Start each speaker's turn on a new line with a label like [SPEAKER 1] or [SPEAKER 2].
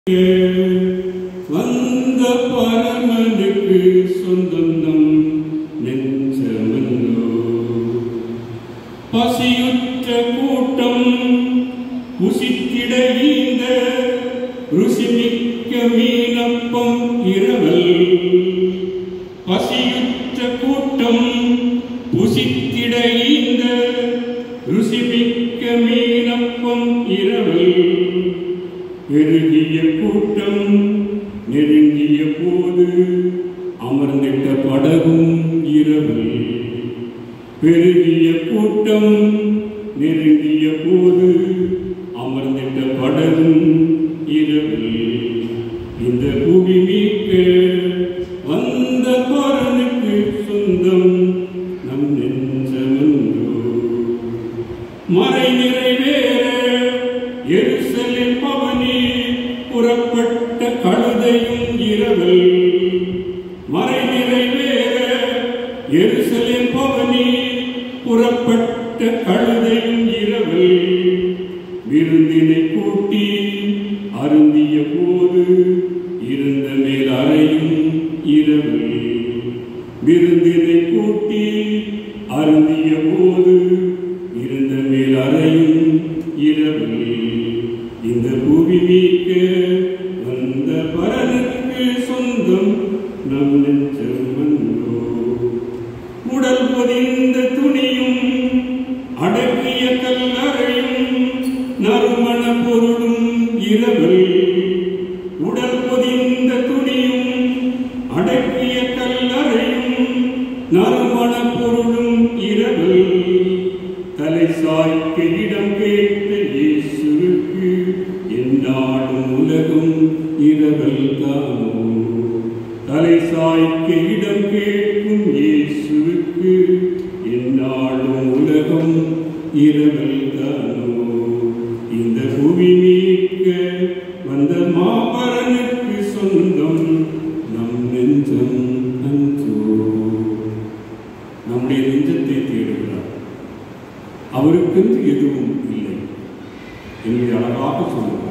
[SPEAKER 1] வந்த பரமனுக்கு சொந்தம் நம் நெஞ்சமல்லோ பசியுற்ற கூட்டம் புசித்திட ஈந்த ருசிமிக்க மீனப்பம் இரவல் பசியுற்ற கூட்டம் புசித்திட ஈந்த ருசிமிக்க மீனப்பம் இரவல் பெருகிய கூட்டம் நெருங்கிய போது அமர்ந்திட்ட படகும் இரவில் பெருகிய கூட்டம் நெருங்கிய போது அமர்ந்திட்ட படகும் இரவில் இந்த புவி மீட்க வந்த பரனுக்கு சொந்தம் நம் நெஞ்சமன்றோ மறை நிறைவேற எருசலேம் பவனி புறப்பட்ட கழுதையும் இரவல் மறை நிறைவேற எருசலேம் பவனி புறப்பட்ட கழுதையும் இரவல் விருந்தினை கூட்டி அருந்திய போது இருந்த மேல் அறையும் இரவல் விருந்தினை கூட்டி அருந்திய போது இருந்த மேல் அறையும் இரவில் இந்த புவி மீட்க வந்த பரனுக்கு சொந்தம் நம் நெஞ்சமன்றோ உடல் பொதிந்த துணியும் அடக்கிய கல்லறையும் நறுமண பொருளும் இரவில் உடல் பொதிந்த துணியும் அடக்கிய கல்லறையும் நறுமண பொருளும் இரவில் தலை சாய்க்க இடம் கேட்ட இயேசுவுக்கு எந்நாடும் உலகம் இரவல் தானோ தலை சாய்க்க இடம் கேட்கும் இயேசுவுக்கு எந்நாடும் உலகம் இரவல் தானோ இந்த புவி மீட்க வந்த மாபரனுக்கு சொந்தம் நம் நெஞ்சம் அன்றோ நம்முடைய நெஞ்சத்தை தேடுகிறார் அவருக்கென்று எதுவும் இல்லை என்று அழகாக சொல்லுகிறார்